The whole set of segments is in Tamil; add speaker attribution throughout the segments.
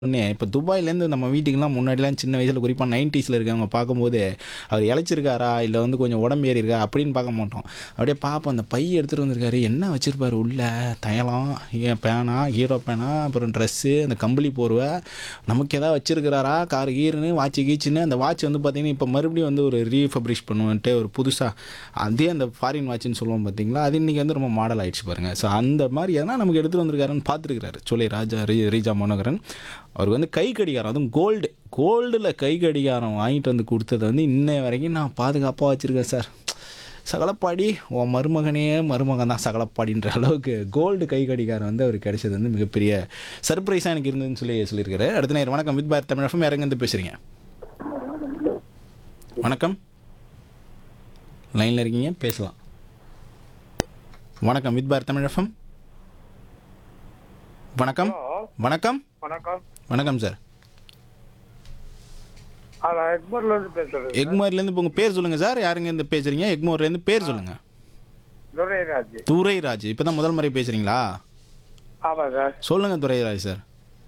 Speaker 1: உடனே இப்போ துபாயிலேருந்து நம்ம வீட்டுக்கெல்லாம் முன்னாடிலாம் சின்ன வயசில் குறிப்பாக நைன்டிஸில் இருக்கவங்க பார்க்கும்போது அவர் இழைச்சிருக்காரா இல்லை வந்து கொஞ்சம் உடம்பு ஏறி இருக்கா அப்படின்னு பார்க்க மாட்டோம் அப்படியே பார்ப்போம் அந்த பை எடுத்துகிட்டு வந்திருக்காரு என்ன வச்சுருப்பாரு உள்ள தைலம் ஏன் பேனா ஹீரோ பேனா அப்புறம் ட்ரெஸ்ஸு அந்த கம்பளி போர்வை நமக்கு எதாவது வச்சுருக்கிறாரா கார் கீருன்னு வாட்ச் கீச்சுன்னு அந்த வாட்ச் வந்து பார்த்தீங்கன்னா இப்போ மறுபடியும் வந்து ஒரு ரீஃபப்ரிஷ் பண்ணுவோன்ட்டு ஒரு புதுசாக அதே அந்த ஃபாரின் வாட்ச்னு சொல்லுவோம் பார்த்தீங்களா அது இன்றைக்கி வந்து ரொம்ப மாடல் ஆயிடுச்சு பாருங்கள் ஸோ அந்த மாதிரி எதனா நமக்கு எடுத்துகிட்டு வந்திருக்காருன்னு பார்த்துருக்காரு சொல்லி ராஜா ரீ ரீஜா மனோகரன் அவருக்கு வந்து கை கடிகாரம் அதுவும் கோல்டு கோல்டில் கை கடிகாரம் வாங்கிட்டு வந்து கொடுத்தது வந்து இன்னை வரைக்கும் நான் பாதுகாப்பாக வச்சுருக்கேன் சார் சகலப்பாடி உன் மருமகனே மருமகன் தான் சகலப்பாடின்ற அளவுக்கு கோல்டு கை கடிகாரம் வந்து அவருக்கு கிடைச்சது வந்து மிகப்பெரிய சர்ப்ரைஸாக எனக்கு இருந்ததுன்னு சொல்லி சொல்லியிருக்காரு அடுத்த நேரம் வணக்கம் வித் பார் தமிழ் எஃப்எம் இறங்கி பேசுகிறீங்க வணக்கம் லைனில் இருக்கீங்க பேசலாம் வணக்கம் வித் பார் தமிழ் எஃப்எம் வணக்கம் வணக்கம்
Speaker 2: வணக்கம்
Speaker 1: வணக்கம் சார்
Speaker 2: ஆ, நான் எக்மோர்ல இருந்து பேசுறேன்
Speaker 1: எக்மோர்லேருந்து இப்போ உங்கள் பேர் சொல்லுங்கள் சார் யாருங்க இருந்து பேசுகிறீங்க எக்மோர்லேருந்து பேர் சொல்லுங்கள்
Speaker 2: துரைராஜ்
Speaker 1: துரைராஜ் இப்போ தான் முதல் முறை பேசுகிறீங்களா
Speaker 2: ஆமா சார்
Speaker 1: சொல்லுங்கள் துரைராஜ் சார்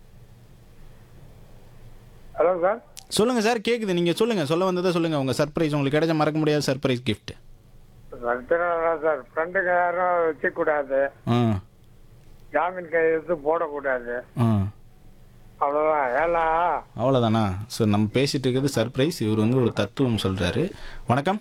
Speaker 2: ஹலோ சார்
Speaker 1: சொல்லுங்கள் சார் கேட்குது நீங்கள் சொல்லுங்கள் சொல்ல வந்ததை சொல்லுங்கள் உங்கள் சர்ப்ரைஸ் உங்களுக்கு கிடைச்ச மறக்க முடியாத சர்ப்ரைஸ் கிஃப்ட்
Speaker 2: சத்திரம் சார் ஃப்ரெண்டுங்க யாரும் வச்சுக்கூடாது
Speaker 1: ஆ
Speaker 2: ஜாமீன் கையெழுத்து போடக்கூடாது
Speaker 1: ஆ
Speaker 2: அவ்வளோதான் ஏன்னா
Speaker 1: அவ்வளோதானா ஸோ நம்ம பேசிட்டு இருக்கிறது சர்ப்ரைஸ் இவர் வந்து ஒரு தத்துவம் சொல்கிறாரு வணக்கம்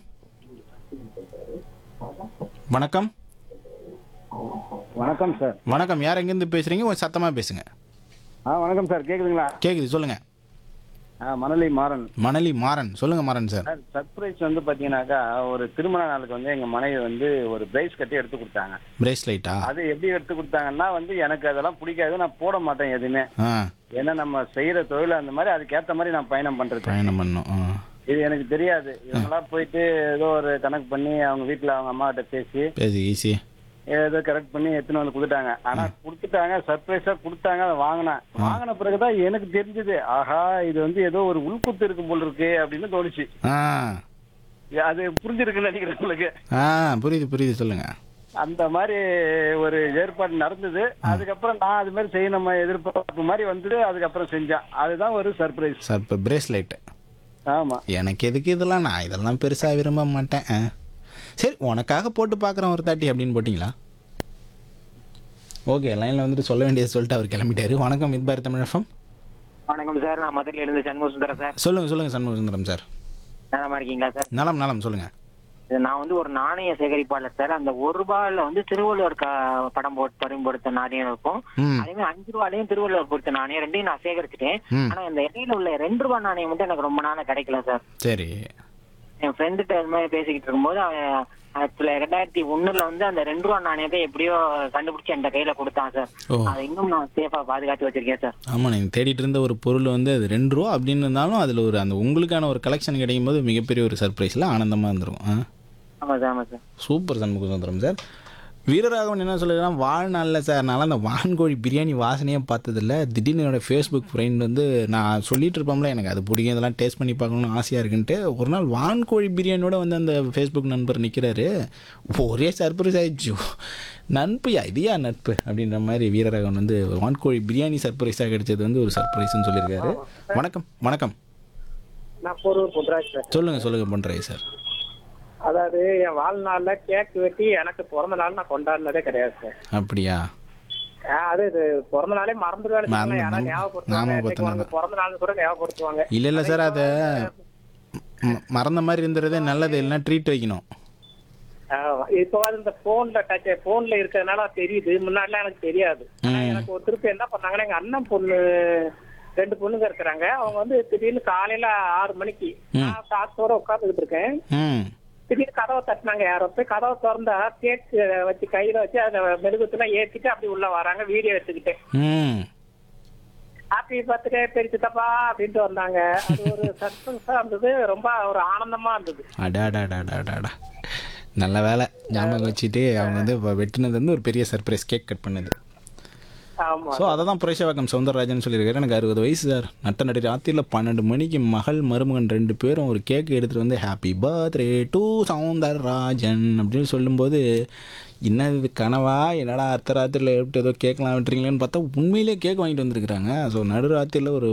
Speaker 1: வணக்கம்
Speaker 3: வணக்கம் சார்
Speaker 1: வணக்கம் யார் எங்கேருந்து பேசுகிறீங்க கொஞ்சம் சத்தமாக பேசுங்க
Speaker 3: ஆ வணக்கம் சார் கேக்குதுங்களா
Speaker 1: கேட்குது சொல்லுங்கள்
Speaker 3: ஆ மணலி மாறன்
Speaker 1: மணலி மாறன் சொல்லுங்கள் மாறன் சார்
Speaker 3: சார் சர்ப்ரைஸ் வந்து பாத்தீங்கன்னாக்கா ஒரு திருமண நாளுக்கு வந்து எங்க மனைவி வந்து ஒரு பிரைஸ் கட்டி எடுத்து கொடுத்தாங்க
Speaker 1: பிரேஸ்லைட்டா
Speaker 3: அது எப்படி எடுத்து கொடுத்தாங்கன்னா வந்து எனக்கு அதெல்லாம் பிடிக்காது நான் போட மாட்டேன் எதுவுமே
Speaker 1: ஆ
Speaker 3: ஏன்னா நம்ம செய்யற தொழில் அந்த மாதிரி அதுக்கேத்த மாதிரி நான் பயணம் பண்றது
Speaker 1: பயணம் பண்ணோம் ஆ
Speaker 3: இது எனக்கு தெரியாது இவங்கெல்லாம் போயிட்டு ஏதோ ஒரு கணக்கு பண்ணி அவங்க வீட்டுல அவங்க அம்மா கிட்ட பேசி
Speaker 1: பேசி ஈஸி
Speaker 3: ஏதோ கரெக்ட் பண்ணி எடுத்துன்னு வந்து கொடுத்துட்டாங்க ஆனா கொடுத்துட்டாங்க சர்ப்ரைஸா கொடுத்தாங்க அதை வாங்கினேன் வாங்கின பிறகுதான் எனக்கு தெரிஞ்சது ஆஹா இது வந்து ஏதோ ஒரு உள்குத்து இருக்கு போல் இருக்கு அப்படின்னு தோணுச்சு
Speaker 1: ஆ
Speaker 3: அது புரிஞ்சிருக்குன்னு நினைக்கிறேன் உங்களுக்கு
Speaker 1: ஆ புரியுது புரியுது சொல்லுங்கள்
Speaker 3: அந்த மாதிரி ஒரு ஏற்பாடு நடந்தது அதுக்கப்புறம் நான் அது மாதிரி செய்யணும் எதிர்பார்ப்பு மாதிரி வந்துட்டு அதுக்கப்புறம் செஞ்சேன் அதுதான் ஒரு சர்ப்ரைஸ்
Speaker 1: சார் இப்போ பிரேஸ்லைட்டு
Speaker 3: ஆமா
Speaker 1: எனக்கு எதுக்கு இதெல்லாம் நான் இதெல்லாம் பெருசாக விரும்ப மாட்டேன் ஆ. சரி உனக்காக போட்டு பார்க்குறேன் ஒரு தாட்டி அப்படின்னு போட்டிங்களா ஓகே லைனில் வந்துட்டு சொல்ல வேண்டியது சொல்லிட்டு அவர் கிளம்பிட்டாரு வணக்கம் மித்பார் தமிழகம்
Speaker 4: வணக்கம் சார் நான் மதுரையில இருந்து சண்முக சுந்தரம் சார்
Speaker 1: சொல்லுங்கள் சொல்லுங்கள் சண்முக சுந்தரம் சார்
Speaker 4: நலமா இருக்கீங்களா சார்
Speaker 1: நலம் நலம் சொல்லுங்கள்
Speaker 4: இது நான் வந்து ஒரு நாணய சேகரிப்பாளர் சார் அந்த ஒரு ரூபாயில வந்து திருவள்ளுவர் க- படம் போட்டு பயன்படுத்த நாணயம் இருக்கும்
Speaker 1: ம்
Speaker 4: அதே மாதிரி அஞ்சு ரூபாயிலையும் திருவள்ளுவர் பொறுத்த நாணயம் ரெண்டையும் நான் சேகரிச்சிட்டேன்
Speaker 1: ம்.
Speaker 4: ஆனா இந்த இடையில உள்ள ரெண்டு ரூபாய் நாணயம் மட்டும் எனக்கு ரொம்ப நாளா கிடைக்கல சார்
Speaker 1: சரி
Speaker 4: என் ஃப்ரெண்டுகிட்ட இது மாதிரி பேசிக்கிட்டு இருக்கும்போது அவன் ஆக்சுவலா ரெண்டாயிரத்தி ஒண்ணுல வந்து அந்த ரெண்டு ரூபா நாணயத்தை எப்படியோ கண்டுபிடிச்சு என் கையில கொடுத்தான் சார்
Speaker 1: ஓ
Speaker 4: அதை இன்னும் நான் சேஃபா பாதுகாத்து வச்சிருக்கேன் சார்
Speaker 1: ஆமாம் நீங்கள் தேடிட்டு இருந்த ஒரு பொருள் வந்து அது ரெண்டு ரூபா அப்படின்னு இருந்தாலும் அதில் ஒரு அந்த உங்களுக்கான ஒரு கலெக்ஷன் கிடைக்கும் போது மிகப்பெரிய ஒரு சர்ப்ரைஸில் ஆனந்தமாக இருந்திருக்கும் ஆ
Speaker 4: ஆமா சார் ஆமா sir
Speaker 1: super Shanmuga Sundaram sir Veeraraghavan என்ன சொல்லுறான் வாழ்நாளில் சார் நான் அந்த வான்கோழி பிரியாணி வாசனையே பார்த்ததில்ல திடீர்னு என்னோட ஃபேஸ்புக் ஃப்ரெண்ட் வந்து நான் சொல்லிட்டு இருப்போம்ல எனக்கு அது பிடிக்கும் இதெல்லாம் டேஸ்ட் பண்ணி பார்க்கணும்னு ஆசையாக இருக்குன்ட்டு ஒரு நாள் வான்கோழி பிரியாணியோட வந்து அந்த ஃபேஸ்புக் நண்பர் நிற்கிறாரு ஒரே சர்ப்ரைஸ் ஆயிடுச்சு நட்புயா இதுயா நட்பு அப்படின்ற மாதிரி வீரராகவன் வந்து ஒரு வான்கோழி பிரியாணி சர்ப்ரைஸாக கிடைச்சது வந்து ஒரு சர்ப்ரைஸ்னு சொல்லியிருக்காரு வணக்கம் வணக்கம்
Speaker 2: நான் பொருள் புத்ராஜ் சார்
Speaker 1: சொல்லுங்கள் சொல்லுங்கள் பண்ணுறேன் சார்
Speaker 2: அதாவது என் வாழ்நாள்ல கேக் வெட்டி எனக்கு பிறந்த நாள் நான் கொண்டாடினதே கிடையாது சார்
Speaker 1: அப்படியா
Speaker 2: ஆ, அது இது பிறந்த நாளே மறந்துடுவேன்
Speaker 1: மறந்து-
Speaker 2: யாராவது
Speaker 1: மறந்து-
Speaker 2: ஞாபகப்படுத்துவாங்க
Speaker 1: ஞாபகப்படுத்துனாங்க.
Speaker 2: இன்னைக்கு உனக்கு பிறந்த நாள் கூட ஞாபகப்படுத்துவாங்க
Speaker 1: இல்லை இல்லை சார் அதை ம- மறந்த மாதிரி இருந்துறதே நல்லது இல்லைன்னா ட்ரீட் வைக்கணும்
Speaker 2: ஆ, இப்போவாது இந்த போன்ல டச் போன்ல இருக்கிறதுனால தெரியுது முன்னாடிலாம் எனக்கு தெரியாது ஆனா
Speaker 1: ம்.
Speaker 2: எனக்கு ஒரு திருப்பி என்ன பண்ணாங்கன்னா எங்க அண்ணன் பொண்ணு ரெண்டு பொண்ணுங்க இருக்கிறாங்க அவங்க வந்து திடீர்னு காலையில ஆறு மணிக்கு நான் காசோட உட்காந்துக்கிட்டு இருக்கேன்
Speaker 1: ம்
Speaker 2: திடீர்னு கதவை தட்டினாங்க யாரோ போய் கதவை திறந்தா கேக் வச்சு கையில வச்சு அந்த மெழுகுத்துல ஏத்திட்டு அப்படி உள்ள வராங்க வீடியோ எடுத்துக்கிட்டு
Speaker 1: ம்
Speaker 2: ஹாப்பி பர்த்டே பெரிய சித்தப்பா அப்படின்ட்டு வந்தாங்க அது ஒரு சஸ்பென்ஸா இருந்தது ரொம்ப ஒரு ஆனந்தமா இருந்தது
Speaker 1: அடாடாடாடாடாடா நல்ல வேலை ஞாபகம் வச்சுட்டு அவங்க வந்து இப்போ வெட்டினது வந்து ஒரு பெரிய சர்ப்ரைஸ் கேக் கட் பண்ணது
Speaker 2: ஆமா
Speaker 1: ஸோ அதை தான் புரட்சிவாக்கம் சவுந்தரராஜன் சொல்லியிருக்காரு எனக்கு அறுபது வயசு சார் நட்ட நடி ராத்திரியில் பன்னெண்டு மணிக்கு மகள் மருமகன் ரெண்டு பேரும் ஒரு கேக் எடுத்துகிட்டு வந்து ஹாப்பி பர்த்டே டு சவுந்தரராஜன் அப்படின்னு சொல்லும்போது என்ன இது கனவா என்னடா அர்த்த ராத்திரியில் எப்படி ஏதோ கேட்கலாம் விட்டுறீங்களேன்னு பார்த்தா உண்மையிலே கேக் வாங்கிட்டு வந்திருக்கிறாங்க ஸோ நடுராத்திரியில் ஒரு